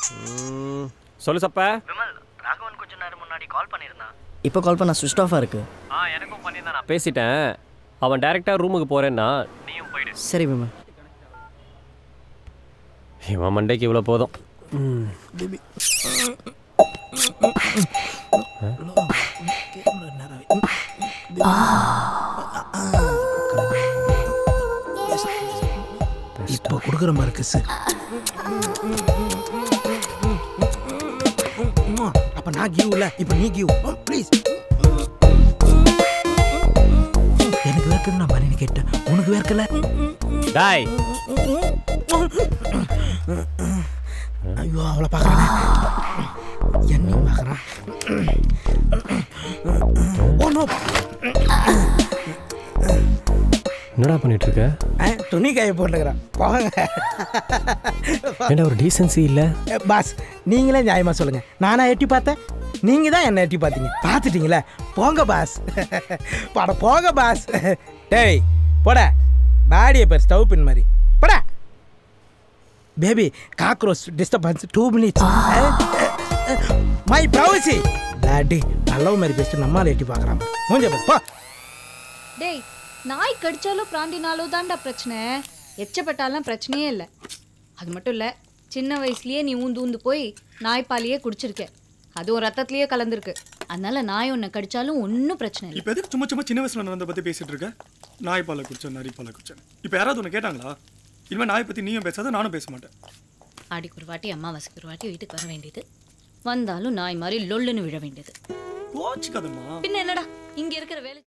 ம், சொல்லு சப்ப விமல் ராகவன் கொஞ்ச நேரம் முன்னாடி கால் பண்ணியிருந்தான் இப்போ கால் பண்ண சுவிச் ஆஃபாக இருக்கு ஆ எனக்கும் பண்ணியிருந்தான் நான் பேசிட்டேன் அவன் டைரெக்டாக ரூமுக்கு போகிறேன்னா நீயும் போயிடு சரி விமல் இவன் மண்டைக்கு இவ்வளோ போதும் இப்போ கொடுக்குற மாதிரி இருக்கு சார் அப்ப நான் கிவ் இல்ல இப்ப நீ கிவ் ப்ளீஸ் எனக்கு வேர்க்குது நான் மணி கேட்டேன் உனக்கு வேர்க்கல டாய் ஐயோ அவளை பார்க்கறானே என்னையும் பார்க்கறான் ஓ நோ என்னடா பண்ணிட்டு இருக்க துணி காய போட்டுக்கிறான் போங்க ஏன்டா ஒரு டீசென்சி இல்லை ஏ, பாஸ் நீங்களே நியாயமா சொல்லுங்க நானா எட்டி பார்த்தேன் நீங்க தான் என்ன எட்டி பார்த்தீங்க பார்த்துட்டீங்களே போங்க பாஸ் பட போங்க பாஸ் டேய் போட பாடியை பேர் ஸ்டவ் பின் மாதிரி போட baby cockroach disturbance two minutes my ப்ரௌசி டாடி நல்லவ மாதிரி பேசிட்டு நம்மால் எட்டி பார்க்குறான் மூஞ்ச பாரு, போ டேய் நாய் கடிச்சாலோ பிராண்டினாலோ தான்டா பிரச்சனை எச்சப்பட்டாலாம் பிரச்சனையே இல்லை அது மட்டும் இல்லை சின்ன வயசுலயே நீ ஊந்து ஊந்து போய் நாய்ப்பாலையே குடிச்சிருக்க அதுவும் ரத்தத்திலேயே கலந்துருக்கு அதனால நாய் உன்னை கடிச்சாலும் ஒன்றும் பிரச்சனை இல்லை இப்போ எதுக்கு சும்மா சும்மா சின்ன வயசுல நடந்த பத்தி பேசிட்டு இருக்க நாய் பாலை குடிச்சேன் நரி பாலை குடிச்சேன் இப்போ யாராவது உன்னை கேட்டாங்களா இனிமேல் நாயை பத்தி நீயும் பேசாத நானும் பேச மாட்டேன் அடிக்கு ஒரு வாட்டி அம்மாவாசைக்கு ஒரு வாட்டி வீட்டுக்கு வர வேண்டியது வந்தாலும் நாய் மாதிரி லொல்லுன்னு விழ வேண்டியது கோச்சிக்காதம்மா பின்ன என்னடா இங்க இருக்கிற வேலை